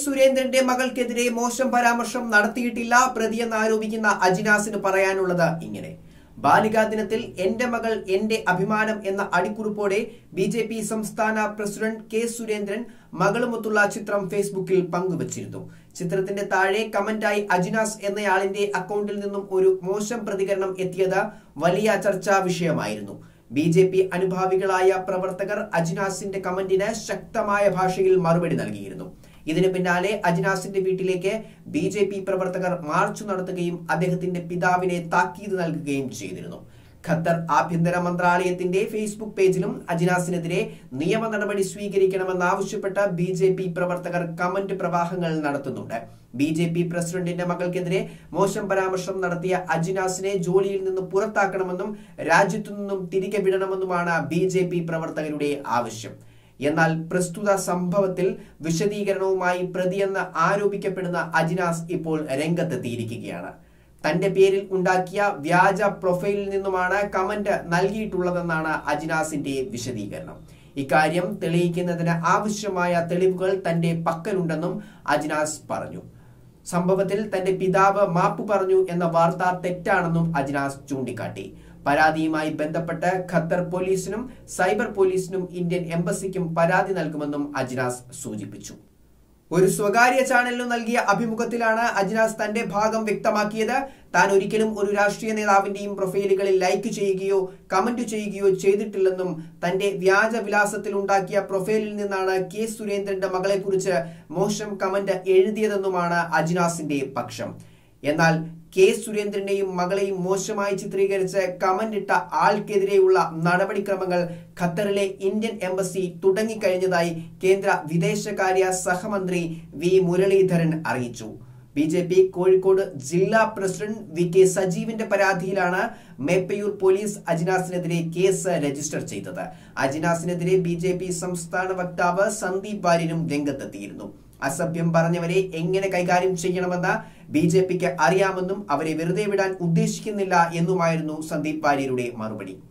സുരേന്ദ്രന്റെ മകൾക്കെതിരെ മോശം പരാമർശം നടത്തിയിട്ടില്ല പ്രതിയെന്ന് ആരോപിക്കുന്ന അജിനാസിന് പറയാനുള്ളത് ഇങ്ങനെ ബാലികാ ദിനത്തിൽ എന്റെ മകൾ എന്റെ അഭിമാനം എന്ന അടിക്കുറിപ്പോടെ ബി ജെ പി സംസ്ഥാന പ്രസിഡന്റ് കെ സുരേന്ദ്രൻ മകളുമൊത്തുള്ള ചിത്രം ഫേസ്ബുക്കിൽ പങ്കുവച്ചിരുന്നു ചിത്രത്തിന്റെ താഴെ കമന്റായി അജിനാസ് എന്നയാളിന്റെ അക്കൗണ്ടിൽ നിന്നും ഒരു മോശം പ്രതികരണം എത്തിയത് വലിയ ചർച്ചാ വിഷയമായിരുന്നു ബി ജെ പി അനുഭാവികളായ പ്രവർത്തകർ അജിനാസിന്റെ കമന്റിന് ശക്തമായ ഭാഷയിൽ മറുപടി നൽകിയിരുന്നു ഇതിന് പിന്നാലെ അജിനാസിന്റെ വീട്ടിലേക്ക് ബി ജെ പി പ്രവർത്തകർ മാർച്ച് നടത്തുകയും അദ്ദേഹത്തിന്റെ പിതാവിനെ താക്കീത് നൽകുകയും ചെയ്തിരുന്നു ഖത്തർ ആഭ്യന്തര മന്ത്രാലയത്തിന്റെ ഫേസ്ബുക്ക് പേജിലും അജിനാസിനെതിരെ നിയമ നടപടി സ്വീകരിക്കണമെന്നാവശ്യപ്പെട്ട് ബി ജെ പി പ്രവർത്തകർ കമന്റ് പ്രവാഹങ്ങൾ നടത്തുന്നുണ്ട് ബി ജെ പി പ്രസിഡന്റിന്റെ മകൾക്കെതിരെ മോശം പരാമർശം നടത്തിയ അജിനാസിനെ ജോലിയിൽ നിന്ന് പുറത്താക്കണമെന്നും രാജ്യത്തു നിന്നും തിരികെ വിടണമെന്നുമാണ് ബി ജെ പി പ്രവർത്തകരുടെ ആവശ്യം എന്നാൽ പ്രസ്തുത സംഭവത്തിൽ വിശദീകരണവുമായി പ്രതിയെന്ന് ആരോപിക്കപ്പെടുന്ന അജിനാസ് ഇപ്പോൾ രംഗത്തെത്തിയിരിക്കുകയാണ് തന്റെ പേരിൽ ഉണ്ടാക്കിയ വ്യാജ പ്രൊഫൈലിൽ നിന്നുമാണ് കമന്റ് നൽകിയിട്ടുള്ളതെന്നാണ് അജിനാസിന്റെ വിശദീകരണം ഇക്കാര്യം തെളിയിക്കുന്നതിന് ആവശ്യമായ തെളിവുകൾ തന്റെ പക്കലുണ്ടെന്നും അജിനാസ് പറഞ്ഞു സംഭവത്തിൽ തന്റെ പിതാവ് മാപ്പ് പറഞ്ഞു എന്ന വാർത്ത തെറ്റാണെന്നും അജിനാസ് ചൂണ്ടിക്കാട്ടി പരാതിയുമായി ബന്ധപ്പെട്ട് ഖത്തർ പോലീസിനും സൈബർ പോലീസിനും ഇന്ത്യൻ എംബസിക്കും പരാതി നൽകുമെന്നും അജ്നാസ് സൂചിപ്പിച്ചു ഒരു സ്വകാര്യ ചാനലിനു നൽകിയ അഭിമുഖത്തിലാണ് അജ്നാസ് തന്റെ ഭാഗം വ്യക്തമാക്കിയത് താൻ ഒരിക്കലും ഒരു രാഷ്ട്രീയ നേതാവിന്റെയും പ്രൊഫൈലുകളിൽ ലൈക്ക് ചെയ്യുകയോ കമന്റ് ചെയ്യുകയോ ചെയ്തിട്ടില്ലെന്നും തന്റെ വ്യാജ വിലാസത്തിൽ ഉണ്ടാക്കിയ പ്രൊഫൈലിൽ നിന്നാണ് കെ സുരേന്ദ്രന്റെ മകളെക്കുറിച്ച് മോശം കമന്റ് എഴുതിയതെന്നുമാണ് അജ്നാസിന്റെ പക്ഷം എന്നാൽ കെ സുരേന്ദ്രനെയും മകളെയും മോശമായി ചിത്രീകരിച്ച് കമന്റ് ഇട്ട ആൾക്കെതിരെയുള്ള നടപടിക്രമങ്ങൾ ഖത്തറിലെ ഇന്ത്യൻ എംബസി തുടങ്ങിക്കഴിഞ്ഞതായി കേന്ദ്ര വിദേശകാര്യ സഹമന്ത്രി വി മുരളീധരൻ അറിയിച്ചു ബി ജെ പി കോഴിക്കോട് ജില്ലാ പ്രസിഡന്റ് വി കെ സജീവിന്റെ പരാതിയിലാണ് മേപ്പയൂർ പോലീസ് അജിനാസിനെതിരെ കേസ് രജിസ്റ്റർ ചെയ്തത് അജിനാസിനെതിരെ ബി ജെ പി സംസ്ഥാന വക്താവ് സന്ദീപ് വാര്യനും രംഗത്തെത്തിയിരുന്നു അസഭ്യം പറഞ്ഞവരെ എങ്ങനെ കൈകാര്യം ചെയ്യണമെന്ന് ബി ജെ പിക്ക് അറിയാമെന്നും അവരെ വെറുതെ വിടാൻ ഉദ്ദേശിക്കുന്നില്ല എന്നുമായിരുന്നു സന്ദീപ് വാര്യരുടെ മറുപടി